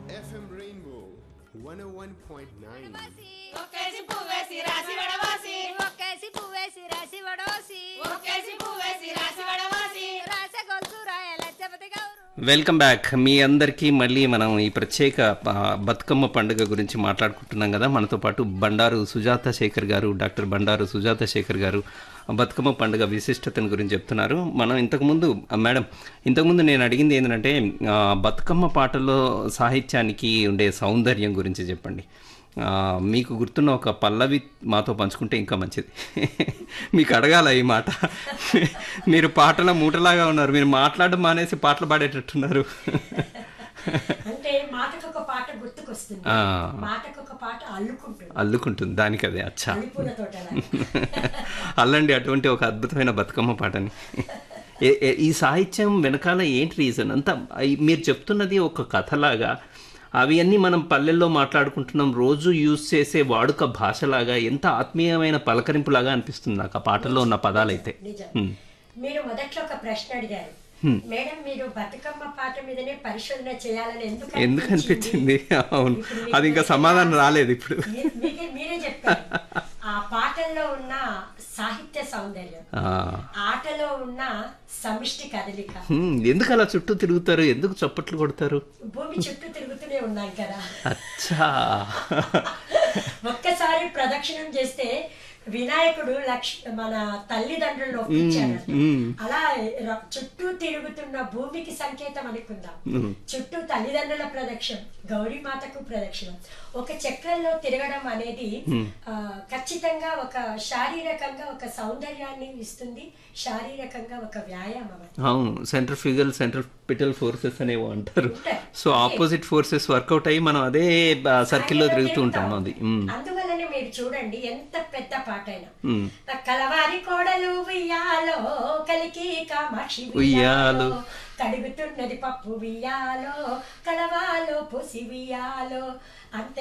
FM Rainbow 101.9. ఒక్కేసి పువ్వేసి రాసి వడవాసి ఒక్కేసి పువ్వేసి రాసి వడోసి ఒక్కేసి పువ్వేసి రాసి వడవాసి రాస గొలుసు రాయ లచ్చపతి గౌరు వెల్కమ్ బ్యాక్ మీ అందరికీ మళ్ళీ మనం ఈ ప్రత్యేక ఆ, బతుకమ్మ పండుగ గురించి మాట్లాడుకుంటున్నాం కదా మనతో పాటు బండారు సుజాత శేఖర్ గారు డాక్టర్ బండారు సుజాత శేఖర్ గారు బతుకమ్మ పండుగ విశిష్టతను గురించి చెప్తున్నారు మనం ఇంతకుముందు ఆ, మేడం ఇంతకుముందు నేను అడిగింది ఏంటంటే ఆ, బతుకమ్మ పాటల్లో సాహిత్యానికి ఉండే సౌందర్యం గురించి చెప్పండి ఆ, మీకు గుర్తున్న ఒక పల్లవి మాతో పంచుకుంటే ఇంకా మంచిది మీకు అడగాల ఈ మాట మీరు పాటల మూటలాగా ఉన్నారు మీరు మాట్లాడడం మానేసి పాటలు పాడేటట్టున్నారు అంటే మాటకొక పాట గుర్తుకొస్తుంది ఆ. మాటకొక పాట అల్లుకుంటుంది అల్లుకుంటుంది దానికి అదే అచ్చా అల్లిపూల తోట అల్లండి అటువంటి ఒక అద్భుతమైన బతుకమ్మ పాటని ఏ- ఏ- ఈ సాహిత్యం వెనకాల ఏంటి రీజన్ అంతా అయి- మీరు చెప్తున్నది ఒక కథలాగా అవి అన్నీ మనం పల్లెల్లో మాట్లాడుకుంటున్నాం రోజు యూజ్ చేసే వాడుక భాషలాగా ఎంత ఆత్మీయమైన పలకరింపులాగా అనిపిస్తుంది నాకు ఆ పాటల్లో ఉన్న పదాలైతే నిజం హ్మ్. మీరు మొదట్లో ఒక ప్రశ్న అడిగారు మేడం మీరు బతుకమ్మ పాట మీదనే పరిశోధన చేయాలని ఎందుకు ఎందుకు అనిపించింది అవును అది ఇంకా సమాధానం రాలేదు ఇప్పుడు మీ- మీకే మీరే చెప్పారు ఆ పాటల్లో ఉన్న సాహిత్య సౌందర్యం ఆ. ఆటలో ఉన్న సమిష్టి కదలిక హ్మ్, ఎందుకు అలా చుట్టూ తిరుగుతారు ఎందుకు చప్పట్లు కొడతారు భూమి చుట్టూ తిరుగుతూనే ఉన్నాం కదా అచ్చా ఒక్కసారి ప్రదక్షిణం చేస్తే వినాయకుడు లక్ష మన తల్లిదండ్రులను ఒప్పించాడు అలా ర- చుట్టూ తిరుగుతున్న భూమికి సంకేతం అనుకుందాం చుట్టూ తల్లిదండ్రుల ప్రదక్షిణం గౌరీమాతకు ప్రదక్షిణం ఒక చక్రంలో తిరగడం అనేది ఆ, ఖచ్చితంగా ఒక శారీరకంగా ఒక సౌందర్యాన్ని ఇస్తుంది శారీరకంగా ఒక వ్యాయామం అది. అవును centrifugal centripetal forces అనేవో అంటారు ఉంటాయి. సో ఆపోజిట్ ఫోర్సెస్ వర్కౌట్ అయ్యి మనం అదే సర్కిల్లో తిరుగుతూ ఉంటాం అది మ్మ్. అందువల్లనే మీరు చూడండి ఎంత పెద్ద పాటైనా మ్మ్. కలవారి కోడలు ఉయ్యాలో కలికి కామాక్షి ఉయ్యాలో. ఉయ్యాలో కడుగుతున్నది పప్పు ఉయ్యాలో కలవాలో పొసి ఉయ్యాలో అంతే